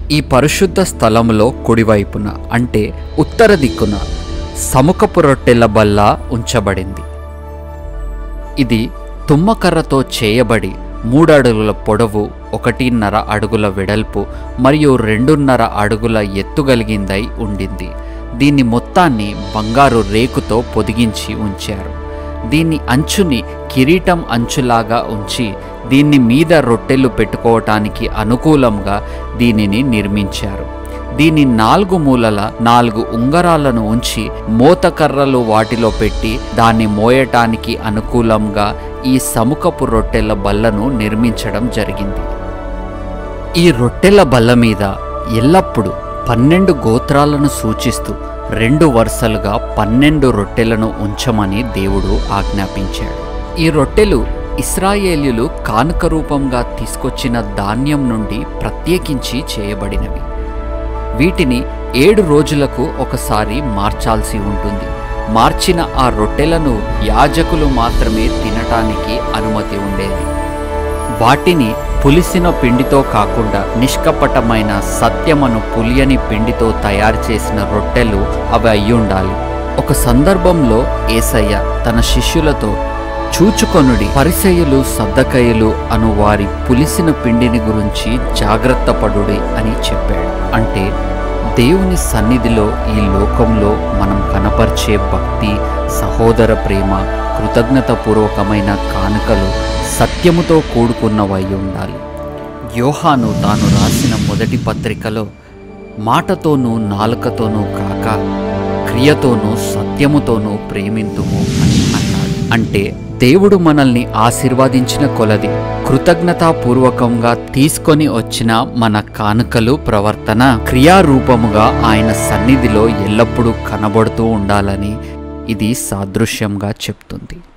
ఈ పరిశుద్ధ స్థలములో కుడివైపున అంటే ఉత్తర దిక్కున సముఖపు రొట్టెల బల్ల ఉంచబడింది ఇది తుమ్మకర్రతో చేయబడి మూడడుగుల పొడవు ఒకటిన్నర అడుగుల వెడల్పు మరియు రెండున్నర అడుగుల ఎత్తుగలిగిందై ఉండింది దీన్ని మొత్తాన్ని బంగారు రేకుతో పొదిగించి ఉంచారు దీన్ని అంచుని కిరీటం అంచులాగా ఉంచి దీన్ని మీద రొట్టెలు పెట్టుకోవటానికి అనుకూలంగా దీనిని నిర్మించారు దీని నాలుగు మూలల నాలుగు ఉంగరాలను ఉంచి మోతకర్రలు వాటిలో పెట్టి దాన్ని మోయటానికి అనుకూలంగా ఈ సముఖపు రొట్టెల బల్లను నిర్మించడం జరిగింది ఈ రొట్టెల బల్ల మీద ఎల్లప్పుడూ పన్నెండు గోత్రాలను సూచిస్తూ రెండు వరుసలుగా పన్నెండు రొట్టెలను ఉంచమని దేవుడు ఆజ్ఞాపించాడు ఈ రొట్టెలు ఇస్రాయేలీయులు కానుక రూపంగా తీసుకొచ్చిన ధాన్యం నుండి ప్రత్యేకించి చేయబడినవి వీటిని ఏడు రోజులకు ఒకసారి మార్చాల్సి ఉంటుంది మార్చిన ఆ రొట్టెలను యాజకులు మాత్రమే తినటానికి అనుమతి ఉండేది వాటిని పులిసిన పిండితో కాకుండా నిష్కపటమైన సత్యమను పులియని పిండితో తయారు చేసిన రొట్టెలు అవి అయ్యుండాలి ఒక సందర్భంలో ఏసయ్య తన శిష్యులతో చూచుకొనుడి పరిసయులు సద్దకయ్యలు అను వారి పులిసిన పిండిని గురించి జాగ్రత్త పడుడి అని చెప్పాడు అంటే దేవుని సన్నిధిలో ఈ లోకంలో మనం కనపరిచే భక్తి సహోదర ప్రేమ కృతజ్ఞతపూర్వకమైన కానుకలు సత్యముతో కూడుకున్నవై ఉండాలి యోహాను తాను రాసిన మొదటి పత్రికలో మాటతోనూ నాలుకతోనూ కాక క్రియతోనూ సత్యముతోనూ ప్రేమింతుము అని అన్నాడు అంటే దేవుడు మనల్ని ఆశీర్వదించిన కొలది కృతజ్ఞతాపూర్వకంగా తీసుకొని వచ్చిన మన కానుకలు ప్రవర్తన క్రియారూపముగా ఆయన సన్నిధిలో ఎల్లప్పుడూ కనబడుతూ ఉండాలని ఇది సాదృశ్యంగా చెప్తుంది